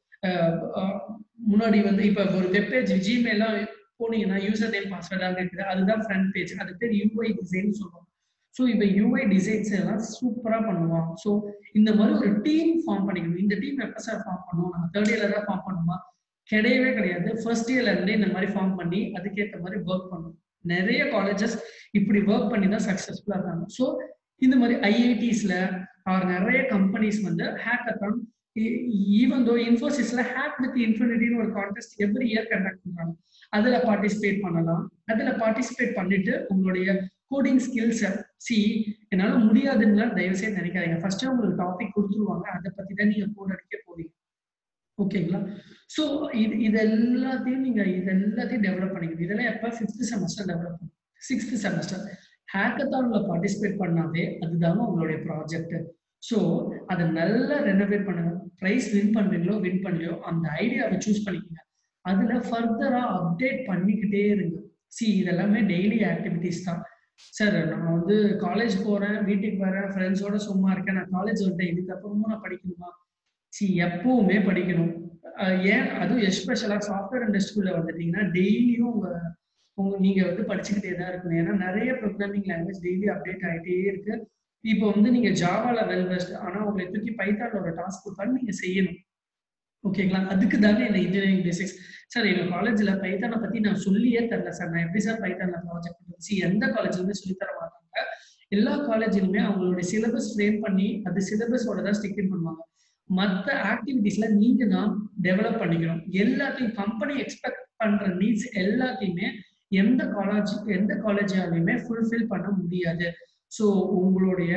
முன்னாடி வந்து இப்போ ஒரு வெப்பேஜ் ஜிமெயிலாம் போனீங்கன்னா யூசர் நேம் பாஸ்வேர்டாக இருக்குது அதுதான் ஃப்ரண்ட் பேஜ் அது பேர் யூஐ டிசைன் சொல்லுவாங்க ஸோ இப்போ யூஐ டிசைன்ஸ் எல்லாம் சூப்பராக பண்ணுவான் ஸோ இந்த மாதிரி ஒரு டீம் ஃபார்ம் பண்ணிக்கணும் இந்த டீம் எப்போ சார் ஃபார்ம் பண்ணுவோம் நம்ம தேர்ட் இயர்ல தான் ஃபார்ம் பண்ணுமா கிடையவே கிடையாது ஃபர்ஸ்ட் இயர்ல இருந்தே இந்த மாதிரி ஃபார்ம் பண்ணி அதுக்கேற்ற மாதிரி ஒர்க் பண்ணணும் நிறைய காலேஜஸ் இப்படி ஒர்க் பண்ணி தான் சக்ஸஸ்ஃபுல்லாக இருக்காங்க ஸோ இந்த மாதிரி ஐஐடிஸ்ல ஆர் நிறைய கம்பெனிஸ் வந்து ஹேக்கத்தான் ஈவன் தோ இன்ஃபோசிஸ்ல ஹேக் வித் இன்ஃபினிட்டின்னு ஒரு கான்டெஸ்ட் எவ்ரி இயர் கண்டக்ட் பண்றாங்க அதுல பார்ட்டிசிபேட் பண்ணலாம் அதுல பார்ட்டிசிபேட் பண்ணிட்டு உங்களுடைய கோடிங் ஸ்கில்ஸை சி என்னால முடியாதுன்னு தயவு செய்து நினைக்காதீங்க ஃபர்ஸ்ட் உங்களுக்கு டாபிக் கொடுத்துருவாங்க அதை பத்தி தான் நீங்க கோட் அடிக்க போறீங்க ஓகேங்களா ஸோ இது இது எல்லாத்தையும் நீங்க இது எல்லாத்தையும் டெவலப் பண்ணிக்கணும் இதெல்லாம் எப்ப ஃபிஃப்த் செமஸ்டர் டெவலப் பண்ணும் சிக்ஸ்த் செமஸ்டர் ஹேக்கத்தான்ல பார்ட்டிசிபேட் பண்ணாவே அதுதாங்க உங்களுடைய ப்ராஜெக்ட் ஸோ அதை நல்லா ரெனோவேட் பண்ணுங்க ப்ரைஸ் வின் பண்றீங்களோ வின் பண்ணலையோ அந்த ஐடியாவை சூஸ் பண்ணிக்கோங்க அதுல ஃபர்தரா அப்டேட் பண்ணிக்கிட்டே இருங்க சி இதெல்லாமே டெய்லி ஆக்டிவிட்டிஸ் தான் சார் நான் வந்து காலேஜ் போறேன் வீட்டுக்கு வரேன் ஃப்ரெண்ட்ஸோட சும்மா இருக்கேன் நான் காலேஜ் வந்துட்டேன் இதுக்கப்புறமும் நான் படிக்கணுமா சி எப்பவுமே படிக்கணும் ஏன் அதுவும் எஸ்பெஷலா சாஃப்ட்வேர் இண்டஸ்ட்ரிக்குள்ள வந்துட்டீங்கன்னா டெய்லியும் உங்க உங்க நீங்க வந்து படிச்சுக்கிட்டே தான் இருக்கணும் ஏன்னா நிறைய ப்ரோக்ராமிங் லாங்குவேஜ் டெய்லி அப்டேட் ஆகிட்டே இருக்கு இப்போ வந்து நீங்க ஜாவால வெல் பெஸ்ட் ஆனா உங்களை தூக்கி பைத்தான்ல ஒரு டாஸ்க் கொடுத்தாலும் நீங்க செய்யணும் ஓகேங்களா அதுக்கு தாங்க இந்த இன்ஜினியரிங் பேசிக்ஸ் சார் எங்க காலேஜ்ல பைத்தானை பத்தி நான் சொல்லியே தரல சார் நான் எப்படி சார் பைத்தான்ல ப்ராஜெக்ட் பண்றது சி எந்த காலேஜ்லயுமே சொல்லி தர மாட்டாங்க எல்லா காலேஜ்லயுமே அவங்களுடைய சிலபஸ் ஃப்ரேம் பண்ணி அது சிலபஸோட தான் ஸ்டிக் பண்ணுவாங்க மற்ற ஆக்டிவிட்டிஸ்ல நீங்க தான் டெவலப் பண்ணிக்கணும் எல்லாத்தையும் கம்பெனி எக்ஸ்பெக்ட் பண்ற நீட்ஸ் எல்லாத்தையுமே எந்த காலேஜ் எந்த காலேஜாலையுமே ஃபுல்ஃபில் பண்ண முடியாது ஸோ உங்களுடைய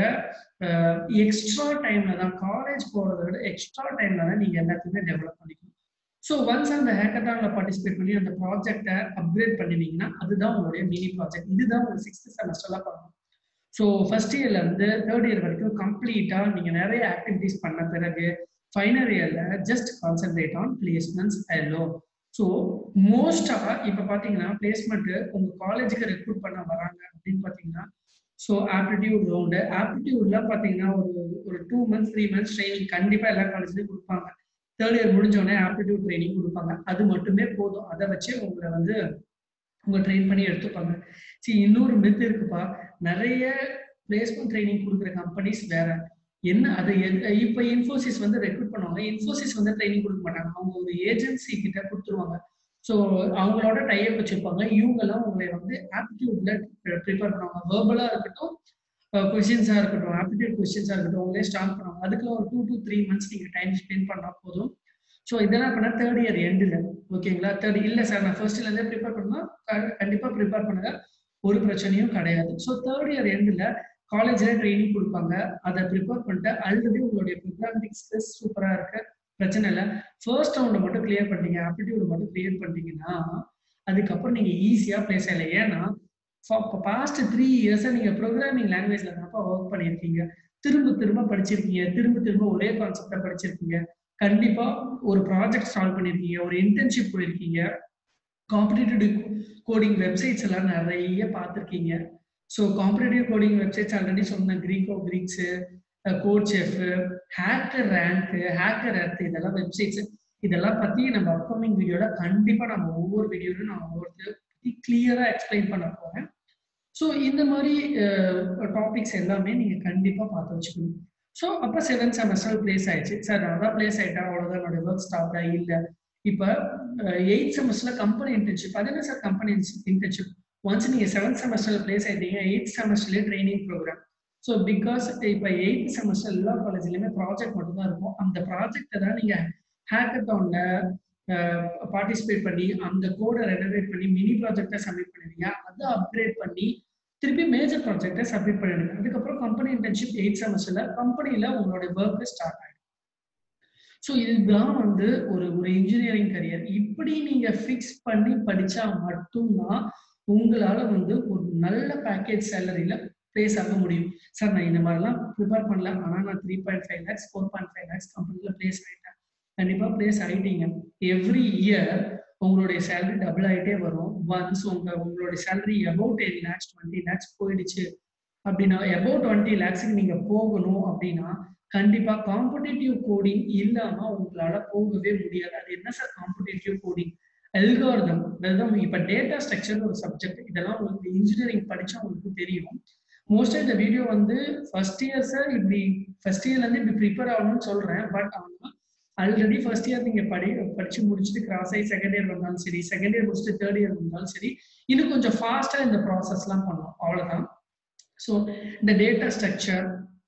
எக்ஸ்ட்ரா டைம்ல தான் காலேஜ் போறதை விட எக்ஸ்ட்ரா டைம்ல தான் நீங்க எல்லாத்தையுமே டெவலப் பண்ணிக்கணும் ஸோ ஒன்ஸ் அந்த ஹேக்கத்தான்ல பார்ட்டிசிபேட் பண்ணி அந்த ப்ராஜெக்டை அப்கிரேட் பண்ணுவீங்கன்னா அதுதான் உங்களுடைய மினி ப்ராஜெக்ட் இதுதான் உங்க சிக்ஸ்த் செமஸ்டர்ல பண்ணணும் ஸோ ஃபர்ஸ்ட் இயர்ல இருந்து தேர்ட் இயர் வரைக்கும் கம்ப்ளீட்டா நீங்க நிறைய ஆக்டிவிட்டிஸ் பண்ண பிறகு ஃபைனல் இயர்ல ஜஸ்ட் கான்சென்ட்ரேட் ஆன் பிளேஸ்மெண்ட்ஸ் எல்லோ ஸோ மோஸ்டா இப்ப பாத்தீங்கன்னா பிளேஸ்மெண்ட் உங்க காலேஜுக்கு ரெக்ரூட் பண்ண வராங்க அப்படின்னு பாத்தீங்கன்னா ஸோ ஆப்டிடியூட் ரவுண்டு ஆப்டிடியூட்ல பாத்தீங்கன்னா ஒரு ஒரு two months three months training கண்டிப்பா எல்லா காலேஜ்லயும் கொடுப்பாங்க தேர்ட் இயர் முடிஞ்ச உடனே ஆப்டிடியூட் ட்ரைனிங் கொடுப்பாங்க அது மட்டுமே போதும் அதை வச்சு உங்களை வந்து உங்க ட்ரெயின் பண்ணி எடுத்துப்பாங்க சரி இன்னொரு மெத் இருக்குப்பா நிறைய பிளேஸ்மெண்ட் ட்ரைனிங் கொடுக்குற கம்பெனிஸ் வேற என்ன அது எந்த- இப்ப இன்ஃபோசிஸ் வந்து ரெக்ரூட் பண்ணுவாங்க இன்ஃபோசிஸ் வந்து ட்ரைனிங் கொடுக்க மாட்டாங்க அவங்க ஒரு ஏஜென்சி கிட்ட கொடுத்துருவாங்க ஸோ அவங்களோட டைப் வச்சிருப்பாங்க இவங்க எல்லாம் உங்களை வந்து ஆப்டிடியூட்ல ப்ரிப்பேர் பண்ணுவாங்க வேர்பலா இருக்கட்டும் கொஸ்டின்ஸா இருக்கட்டும் ஆப்டிடியூட் கொஸ்டின்ஸா இருக்கட்டும் அவங்களே ஸ்டார்ட் பண்ணுவாங்க அதுக்குள்ள ஒரு டூ டு த்ரீ மந்த்ஸ் நீங்க டைம் ஸ்பெண்ட் பண்ணா போதும் ஸோ இதெல்லாம் பண்ணா தேர்ட் இயர் எண்டில் ஓகேங்களா தேர்ட் இல்லை சார் நான் ஃபர்ஸ்ட்ல இருந்தே ப்ரிப்பேர் பண்ணா க- கண்டிப்பா ப்ரிப்பேர் பண்ணுங்க ஒரு பிரச்சனையும் கிடையாது ஸோ தேர்ட் இயர் எண்டில் காலேஜ்ல ட்ரைனிங் கொடுப்பாங்க அதை ப்ரிப்பேர் பண்ணிட்டு ஆல்ரெடி உங்களுடைய ப்ரோக்ராமிங் ஸ்கில்ஸ் சூப்பரா இருக்கு பிரச்சனை இல்லை ஃபர்ஸ்ட் ரவுண்டை மட்டும் கிளியர் பண்ணிட்டீங்க ஆப்டிடியூட் மட்டும் கிளியர் பண்ணிட்டீங்கன்னா அதுக்கப்புறம் நீங்க ஈஸியா பிளேஸ் ஆகல ஏன்னா பாஸ்ட் த்ரீ இயர்ஸா நீங்க ப்ரோக்ராமிங் லாங்குவேஜ்ல தான்ப்பா ஒர்க் பண்ணியிருக்கீங்க திரும்ப திரும்ப படிச்சிருக்கீங்க திரும்ப திரும்ப ஒரே கான்செப்டை படிச்சிருக்கீங்க கண்டிப்பா ஒரு ப்ராஜெக்ட் சால்வ் பண்ணிருக்கீங்க ஒரு இன்டர்ன்ஷிப் போயிருக்கீங்க காம்படிட்டிவ் கோடிங் வெப்சைட்ஸ் எல்லாம் நிறைய பார்த்துருக்கீங்க so competitive coding websites already சொன்ன கிரீக்கோ geeks code chef hacker rank hacker earth இதெல்லாம் வெப்சைட்ஸ் இதெல்லாம் பத்தி நம்ம அப்கமிங் வீடியோல கண்டிப்பா நம்ம ஒவ்வொரு வீடியோலையும் நான் ஒவ்வொருத்தர் பத்தி கிளியரா எக்ஸ்பிளைன் பண்ண போறேன் ஸோ இந்த மாதிரி டாபிக்ஸ் எல்லாமே நீங்க கண்டிப்பா பார்த்து வச்சுக்கணும் ஸோ அப்போ செவன்த் செமஸ்டர் பிளேஸ் ஆயிடுச்சு சார் அதான் பிளேஸ் ஆயிட்டா அவ்வளோதான் என்னோட ஒர்க் ஸ்டாப்டா இல்லை இப்போ எயிட் செமஸ்டர்ல கம்பெனி இன்டர்ன்ஷிப் அது என்ன சார் கம்பெனி இன்டர்ன்ஷிப் ஒன்ஸ் நீங்க செவன்த் செமஸ்டர்ல பிளேஸ் ஆயிட்டீங்க எயிட் செமஸ்டர்லேயே ட்ரைனிங் ப்ரோக்ராம் ஸோ பிகாஸ் இப்போ எயித் செமஸ்டர் எல்லா காலேஜ்லயுமே ப்ராஜெக்ட் மட்டும் தான் இருக்கும் அந்த ப்ராஜெக்டை தான் நீங்க ஹேக்கத்தவுன்ல பார்ட்டிசிபேட் பண்ணி அந்த கோடை ரெனோவேட் பண்ணி மினி ப்ராஜெக்டை சப்மிட் பண்ணுவீங்க அதை அப்கிரேட் பண்ணி திருப்பி மேஜர் ப்ராஜெக்டை சப்மிட் பண்ணிடுங்க அதுக்கப்புறம் கம்பெனி இன்டர்ன்ஷிப் எயிட் செமஸ்டர்ல கம்பெனில உங்களோட ஒர்க் ஸ்டார்ட் ஆயிடும் ஸோ இதுதான் வந்து ஒரு ஒரு இன்ஜினியரிங் கரியர் இப்படி நீங்க ஃபிக்ஸ் பண்ணி படிச்சா மட்டும்தான் உங்களால வந்து ஒரு நல்ல பேக்கேஜ் சேலரியில பிளேஸ் ஆக முடியும் சார் நான் இந்த மாதிரிலாம் ப்ரிப்பேர் பண்ணல ஆனால் நான் three point five lakhs four point five lakhs கம்பெனியில் பிளேஸ் ஆகிட்டேன் கண்டிப்பாக பிளேஸ் ஆகிட்டீங்க எவ்ரி இயர் உங்களுடைய சேலரி டபுள் ஆகிட்டே வரும் ஒன்ஸ் உங்க உங்களுடைய salary about ten lakhs twenty lakhs போயிடுச்சு அப்படின்னா அபவுட் டுவெண்ட்டி லேக்ஸுக்கு நீங்க போகணும் அப்படின்னா கண்டிப்பா காம்படிட்டிவ் கோடிங் இல்லாம உங்களால போகவே முடியாது அது என்ன சார் காம்படிட்டிவ் கோடிங் அல்காரிதம் அதாவது இப்ப டேட்டா ஸ்ட்ரக்சர் ஒரு சப்ஜெக்ட் இதெல்லாம் உங்களுக்கு இன்ஜினியரிங் படிச்சா உங்களுக்கு தெரியும் மோஸ்டா இந்த வீடியோ வந்து ஃபர்ஸ்ட் இயர்ஸ் இப்படி ஃபர்ஸ்ட் இயர்ல இருந்து இப்படி ப்ரிப்பேர் ஆகணும்னு சொல்றேன் பட் ஆனா ஆல்ரெடி ஃபர்ஸ்ட் இயர் நீங்க படி படிச்சு முடிச்சுட்டு கிராஸ் ஆகி செகண்ட் இயர் வந்தாலும் சரி செகண்ட் இயர் முடிச்சுட்டு தேர்ட் இயர் வந்தாலும் சரி இன்னும் கொஞ்சம் ஃபாஸ்டா இந்த ப்ராசஸ்லாம் பண்ணணும் அவ்வளவுதான் ஸோ இந்த data structure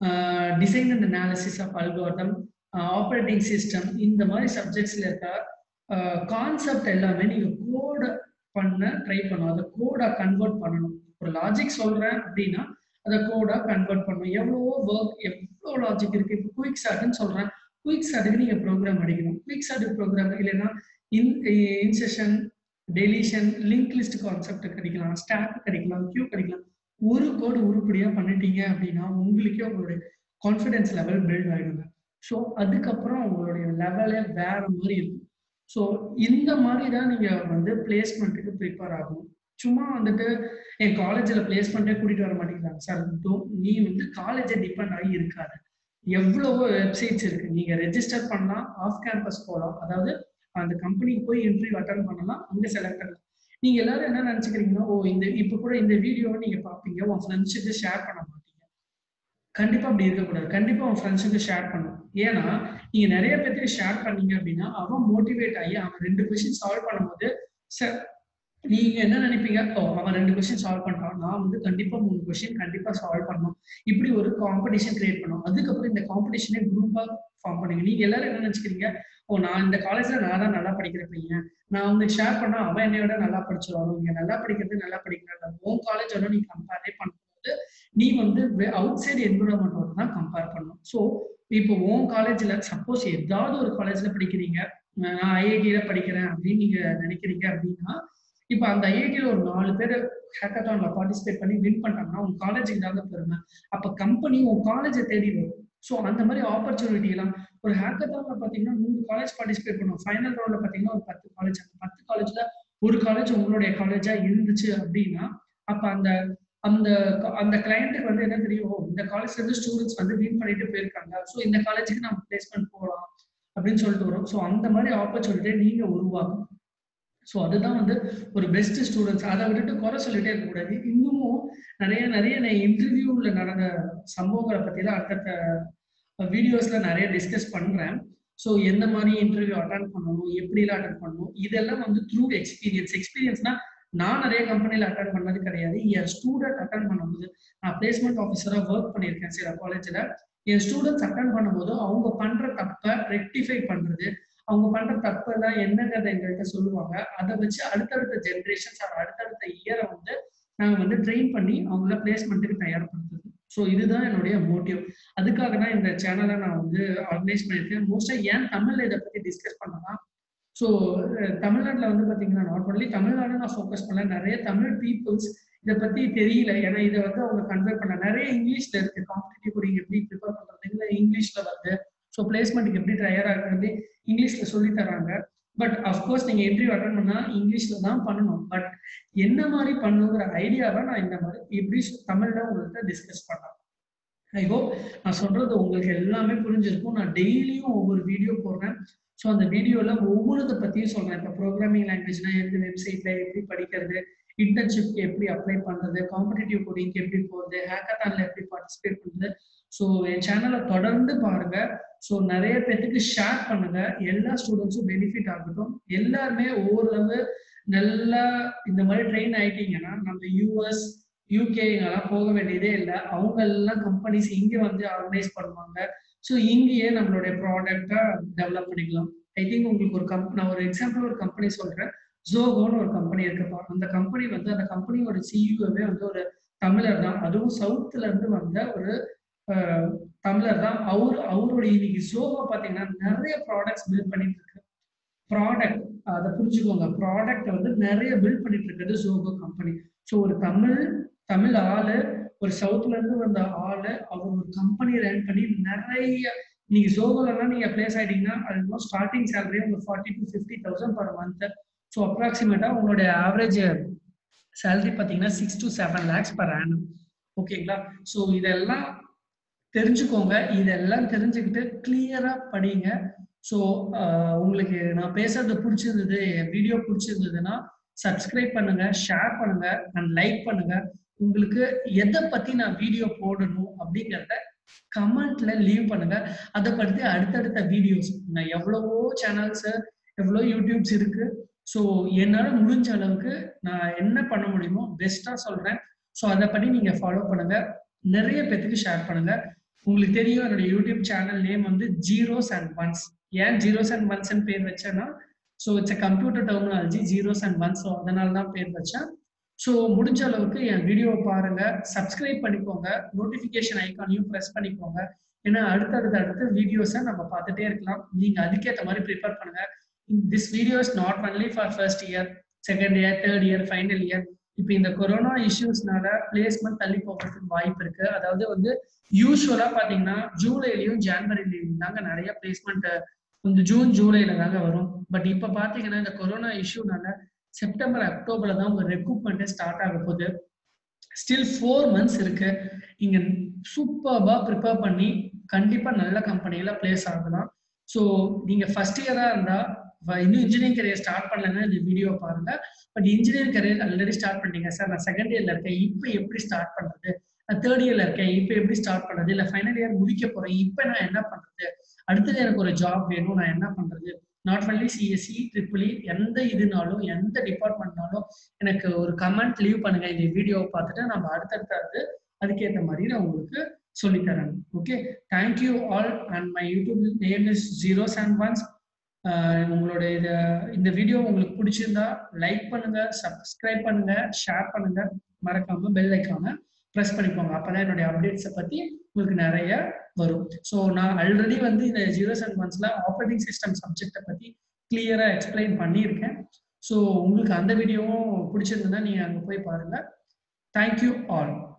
design and analysis of algorithm operating system இந்த மாதிரி சப்ஜெக்ட்ஸ்ல இருக்க கான்செப்ட் எல்லாமே நீங்க கோட் பண்ண ட்ரை பண்ணணும் அதை கோடா கன்வெர்ட் பண்ணணும் ஒரு லாஜிக் சொல்றேன் அப்படின்னா அதை கோடா கன்வெர்ட் பண்ணணும் எவ்வளவோ ஒர்க் எவ்வளோ லாஜிக் இருக்கு இப்போ குயிக் ஸ்டார்ட்னு சொல்றேன் குயிக் ஸ்டார்ட்டுக்கு நீங்க ப்ரோக்ராம் அடிக்கணும் குயிக் ஸ்டார்ட் ப்ரோக்ராம் இல்லைன்னா in insertion deletion link list concept கிடைக்கலாம் ஸ்டாக் கிடைக்கலாம் கியூ கிடைக்கலாம் ஒரு கோடு உருப்படியா பண்ணிட்டீங்க அப்படின்னா உங்களுக்கே உங்களுடைய கான்ஃபிடன்ஸ் லெவல் பில்ட் ஆயிடுங்க ஸோ அதுக்கப்புறம் உங்களுடைய லெவலே வேற மாதிரி இருக்கும் ஸோ இந்த மாதிரி தான் நீங்க வந்து பிளேஸ்மெண்ட்டுக்கு ப்ரிப்பேர் ஆகணும் சும்மா வந்துட்டு என் காலேஜில் பிளேஸ்மெண்ட்டே கூட்டிட்டு வர மாட்டேங்கிறாங்க சார் நீ வந்து காலேஜை டிபெண்ட் ஆகி இருக்காது எவ்வளவோ வெப்சைட்ஸ் இருக்கு நீங்க ரெஜிஸ்டர் பண்ணலாம் ஆஃப் கேம்பஸ் போகலாம் அதாவது அந்த கம்பெனிக்கு போய் இன்டர்வியூ அட்டன் பண்ணலாம் அங்க செலக்ட் ஆகலாம் நீங்க எல்லாரும் என்ன நினைச்சுக்கிறீங்கன்னா ஓ இந்த இப்ப கூட இந்த வீடியோவை நீங்க பாப்பீங்க உன் ஃப்ரெண்ட்ஸுக்கு ஷேர் பண்ண மாட்டீங்க கண்டிப்பா அப்படி இருக்கக்கூடாது கண்டிப்பா உன் ஃப்ரெண்ட்ஸுக்கு ஷேர் பண்ணும் ஏன்னா நீங்க நிறைய பேருக்கு ஷேர் பண்ணீங்க அப்படின்னா அவன் மோட்டிவேட் ஆகி அவன் ரெண்டு கொஸ்டின் சால்வ் பண்ணும்போது சார் நீங்க என்ன நினைப்பீங்க ஓ அவன் ரெண்டு கொஸ்டின் சால்வ் பண்றான் நான் வந்து கண்டிப்பா மூணு கொஸ்டின் கண்டிப்பா சால்வ் பண்ணணும் இப்படி ஒரு காம்படிஷன் கிரியேட் பண்ணும் அதுக்கப்புறம் இந்த காம்படிஷனே குரூப்பா ஃபார்ம் பண்ணுங்க நீங்க எல்லாரும் என்ன நினைச்சுக்கிறீங்க ஓ நான் இந்த காலேஜ்ல நான் தான் நல்லா படிக்கிற பையன் நான் வந்து ஷேர் பண்ணா அவன் என்னை விட நல்லா படிச்சிருவாங்க இங்க நல்லா படிக்கிறது நல்லா படிக்கிறாங்க உன் காலேஜோட நீ கம்பேரே பண்ணும்போது நீ வந்து அவுட் சைடு என்விரான்மெண்டோட தான் கம்பேர் பண்ணும் ஸோ இப்போ உன் காலேஜ்ல சப்போஸ் ஏதாவது ஒரு காலேஜ்ல படிக்கிறீங்க நான் ஐஐடியில படிக்கிறேன் அப்படின்னு நீங்க நினைக்கிறீங்க அப்படின்னா இப்போ அந்த ஐஐடியில ஒரு நாலு பேர் ஹேக்கத்தான்ல பார்ட்டிசிபேட் பண்ணி வின் பண்ணிட்டாங்கன்னா உங்க காலேஜுக்கு தாங்க பெருமை அப்ப கம்பெனி உன் காலேஜை தேடி வரும் ஸோ அந்த மாதிரி ஆப்பர்ச்சுனிட்டி எல்லாம் ஒரு ஹேக்கத்தான்ல பாத்தீங்கன்னா நூறு காலேஜ் பார்ட்டிசிபேட் பண்ணும் ஃபைனல் ரவுண்ட்ல பாத்தீங்கன்னா ஒரு பத்து காலேஜ் அந்த பத்து காலேஜ்ல ஒரு காலேஜ் உங்களுடைய காலேஜா இருந்துச்சு அப்படின்னா அப்ப அந்த அந்த அந்த கிளைண்ட்டுக்கு வந்து என்ன தெரியும் இந்த காலேஜ்ல இருந்து ஸ்டூடெண்ட்ஸ் வந்து வின் பண்ணிட்டு போயிருக்காங்க ஸோ இந்த காலேஜுக்கு நம்ம பிளேஸ்மெண்ட் போகலாம் அப்படின்னு சொல்லிட்டு வரும் ஸோ அந்த மாதிரி ஆப்பர்ச்சுனிட்டியை நீங்க உருவாக்கணும் ஸோ அதுதான் வந்து ஒரு பெஸ்ட் ஸ்டூடெண்ட்ஸ் அதை விட்டுட்டு குறை சொல்லிட்டே இருக்கக்கூடாது இன்னமும் நிறைய நிறைய நான் இன்டர்வியூவில் நடந்த சம்பவங்களை பற்றிலாம் அடுத்தடுத்த வீடியோஸில் நிறைய டிஸ்கஸ் பண்ணுறேன் ஸோ எந்த மாதிரி இன்டர்வியூ அட்டன் பண்ணணும் எப்படிலாம் அட்டன் பண்ணணும் இதெல்லாம் வந்து த்ரூ எக்ஸ்பீரியன்ஸ் எக்ஸ்பீரியன்ஸ்னா நான் நிறைய கம்பெனியில் அட்டன் பண்ணது கிடையாது என் ஸ்டூடெண்ட் அட்டன் பண்ணும்போது நான் பிளேஸ்மெண்ட் ஆஃபீஸராக ஒர்க் பண்ணியிருக்கேன் சில காலேஜில் என் ஸ்டூடெண்ட்ஸ் அட்டன் பண்ணும்போது அவங்க பண்ற தப்பை ரெக்டிஃபை பண்றது அவங்க பண்ற தப்பெல்லாம் என்னங்கிறத எங்கள்கிட்ட சொல்லுவாங்க அதை வச்சு அடுத்தடுத்த ஜென்ரேஷன்ஸ் அடுத்தடுத்த இயரை வந்து நாங்கள் வந்து ட்ரெயின் பண்ணி அவங்கள பிளேஸ்மெண்ட்டுக்கு தயார்படுத்துறது ஸோ இதுதான் என்னுடைய மோட்டிவ் அதுக்காக தான் இந்த சேனலை நான் வந்து ஆர்கனைஸ் பண்ணியிருக்கேன் மோஸ்டா ஏன் தமிழ்ல இதை பத்தி டிஸ்கஸ் பண்ணலாம் ஸோ தமிழ்நாட்டில் வந்து பார்த்தீங்கன்னா நாட் ஒன்லி தமிழ்நாடு நான் ஃபோக்கஸ் பண்ணல நிறைய தமிழ் பீப்புள்ஸ் இதை பத்தி தெரியல ஏன்னா இதை வந்து அவங்க கன்வே பண்ண நிறைய இங்கிலீஷ்ல இருக்கு காம்படிட்டிவ் கோடிங் எப்படி ப்ரிப்பேர் பண்றது இல்லை இங்கிலீஷ்ல வருது ஸோ பிளேஸ்மெண்ட்டுக்கு எப்படி தயார் ஆகுறது இங்கிலீஷ்ல சொல்லி தராங்க பட் அஃப்கோர்ஸ் நீங்க இன்டர்வியூ அட்டன் பண்ணா இங்கிலீஷ்ல தான் பண்ணணும் பட் என்ன மாதிரி பண்ணுங்கிற ஐடியாவை நான் இந்த மாதிரி எப்படி தமிழ்ல உங்கள்கிட்ட டிஸ்கஸ் பண்ணலாம் ஐ ஹோப் நான் சொல்றது உங்களுக்கு எல்லாமே புரிஞ்சிருக்கும் நான் டெய்லியும் ஒவ்வொரு வீடியோ போடுறேன் ஸோ அந்த வீடியோல ஒவ்வொருதை பத்தியும் சொல்றேன் இப்போ ப்ரோக்ராமிங் லாங்குவேஜ்னா எந்த வெப்சைட்ல எப்படி படிக்கிறது இன்டர்ன்ஷிப்க்கு எப்படி அப்ளை பண்றது காம்படிட்டிவ் கோடிங்க்கு எப்படி போறது ஹேக்கத்தான்ல எப்படி பார்ட்டிசிபேட் பண்றது ஸோ என் சேனலை தொடர்ந்து பாருங்க ஸோ நிறைய பேத்துக்கு ஷேர் பண்ணுங்க எல்லா ஸ்டூடெண்ட்ஸும் பெனிஃபிட் ஆகட்டும் எல்லாருமே ஓரளவு நல்லா இந்த மாதிரி ட்ரெயின் ஆயிட்டீங்கன்னா நம்ம யூஎஸ் யூகே இங்கெல்லாம் போக வேண்டியதே இல்லை அவங்க எல்லாம் கம்பெனிஸ் இங்கே வந்து ஆர்கனைஸ் பண்ணுவாங்க ஸோ இங்கேயே நம்மளுடைய ப்ராடக்டை டெவலப் பண்ணிக்கலாம் ஐ திங்க் உங்களுக்கு ஒரு கம் நான் ஒரு எக்ஸாம்பிள் ஒரு கம்பெனி சொல்றேன் ஜோகோன்னு ஒரு கம்பெனி இருக்குப்பா அந்த கம்பெனி வந்து அந்த கம்பெனியோட சிஇஓவே வந்து ஒரு தமிழர் தான் அதுவும் சவுத்துல இருந்து வந்த ஒரு தமிழர் தான் அவர் அவருடைய இன்னைக்கு ஜோகோ பார்த்தீங்கன்னா நிறைய ப்ராடக்ட்ஸ் பில்ட் பண்ணிட்டு இருக்கு ப்ராடக்ட் அதை புரிஞ்சுக்கோங்க ப்ராடக்ட் வந்து நிறைய பில்ட் பண்ணிட்டு இருக்கிறது ஜோகோ கம்பெனி ஸோ ஒரு தமிழ் தமிழ் ஆளு ஒரு சவுத்ல இருந்து வந்த ஆளு அவர் ஒரு கம்பெனி ரன் பண்ணி நிறைய நீங்க ஜோகோலாம் நீங்க பிளேஸ் ஆயிட்டீங்கன்னா அது ஸ்டார்டிங் சேலரி உங்களுக்கு forty to fifty thousand per month so அப்ராக்சிமேட்டா உங்களுடைய ஆவரேஜ் சேலரி பார்த்தீங்கன்னா six to seven lakhs per annum ஓகேங்களா ஸோ இதெல்லாம் தெரிஞ்சுக்கோங்க இதெல்லாம் தெரிஞ்சுக்கிட்டு கிளியரா படிங்க ஸோ உங்களுக்கு நான் பேசுறது பிடிச்சிருந்தது என் வீடியோ பிடிச்சிருந்ததுன்னா சப்ஸ்கிரைப் பண்ணுங்க ஷேர் பண்ணுங்க அண்ட் லைக் பண்ணுங்க உங்களுக்கு எதை பத்தி நான் வீடியோ போடணும் அப்படிங்கிறத கமெண்ட்ல லீவ் பண்ணுங்க அதை பத்தி அடுத்தடுத்த வீடியோஸ் நான் எவ்வளவோ சேனல்ஸ் எவ்வளோ யூடியூப்ஸ் இருக்கு ஸோ என்னால் முடிஞ்ச அளவுக்கு நான் என்ன பண்ண முடியுமோ பெஸ்டா சொல்றேன் ஸோ அதை படி நீங்க ஃபாலோ பண்ணுங்க நிறைய பேத்துக்கு ஷேர் பண்ணுங்க உங்களுக்கு தெரியும் என்னோட யூடியூப் சேனல் நேம் வந்து ஜீரோஸ் அண்ட் ஒன்ஸ் ஏன் ஜீரோஸ் அண்ட் ஒன்ஸ் பேர் வச்சேன்னா so it's computer terminology zeros and ones so அதனால தான் பேர் வச்சேன் ஸோ முடிஞ்ச அளவுக்கு என் வீடியோவை பாருங்க சப்ஸ்கிரைப் பண்ணிக்கோங்க நோட்டிஃபிகேஷன் ஐக்கானையும் ப்ரெஸ் பண்ணிக்கோங்க ஏன்னா அடுத்தடுத்த அடுத்த வீடியோஸை நம்ம பார்த்துட்டே இருக்கலாம் நீங்க அதுக்கேற்ற மாதிரி ப்ரிப்பேர் பண்ணுங்க this video is not only for first year second year third year final year இப்போ இந்த கொரோனா இஷ்யூஸ்னால பிளேஸ்மெண்ட் தள்ளி போகிறதுக்கு வாய்ப்பு இருக்கு அதாவது வந்து யூஸ்வலா பாத்தீங்கன்னா ஜூலைலயும் ஜான்வரிலையும் தாங்க நிறைய பிளேஸ்மெண்ட் வந்து ஜூன் ஜூலைல தாங்க வரும் பட் இப்ப பாத்தீங்கன்னா இந்த கொரோனா இஷ்யூனால செப்டம்பர் அக்டோபர்ல தான் உங்க ரெக்ரூட்மெண்ட்டே ஸ்டார்ட் ஆக போகுது ஸ்டில் ஃபோர் மந்த்ஸ் இருக்கு இங்க சூப்பர்பா ப்ரிப்பேர் பண்ணி கண்டிப்பா நல்ல கம்பெனில பிளேஸ் ஆகலாம் ஸோ நீங்க ஃபர்ஸ்ட் இயரா இருந்தா இன்னும் இன்ஜினியரிங் கரியர் ஸ்டார்ட் பண்ணலன்னா இந்த வீடியோ பாருங்க but engineering career already start பண்ணிட்டீங்க சார் நான் செகண்ட் இயர்ல இருக்கேன் இப்போ எப்படி ஸ்டார்ட் பண்றது நான் தேர்ட் இயர்ல இருக்கேன் இப்போ எப்படி ஸ்டார்ட் பண்றது இல்ல ஃபைனல் இயர் முடிக்க போறேன் இப்போ நான் என்ன பண்றது அடுத்தது எனக்கு ஒரு ஜாப் வேணும் நான் என்ன பண்றது நாட் ஒன்லி சிஎஸ்சி ட்ரிபிள் எந்த இதுனாலும் எந்த டிபார்ட்மெண்ட்னாலும் எனக்கு ஒரு கமெண்ட் லீவ் பண்ணுங்க இந்த வீடியோவை பார்த்துட்டு நம்ம அடுத்தடுத்து அதுக்கேற்ற மாதிரி நான் உங்களுக்கு சொல்லித்தரேன் okay thank you all and my YouTube name is zeros and ones உங்களோட இத இந்த வீடியோ உங்களுக்கு பிடிச்சிருந்தா லைக் பண்ணுங்க சப்ஸ்கிரைப் பண்ணுங்க ஷேர் பண்ணுங்க மறக்காம பெல் ஐக்கான ப்ரெஸ் பண்ணிக்கோங்க அப்பதான் என்னுடைய அப்டேட்ஸை பத்தி உங்களுக்கு நிறைய வரும் ஸோ நான் ஆல்ரெடி வந்து இந்த ஜீரோஸ் அண்ட் ஒன்ஸ்ல ஆப்ரேட்டிங் சிஸ்டம் சப்ஜெக்டை பத்தி கிளியரா எக்ஸ்பிளைன் பண்ணியிருக்கேன் ஸோ உங்களுக்கு அந்த வீடியோவும் பிடிச்சிருந்ததுன்னா நீங்க அங்கே போய் பாருங்க தேங்க்யூ ஆல்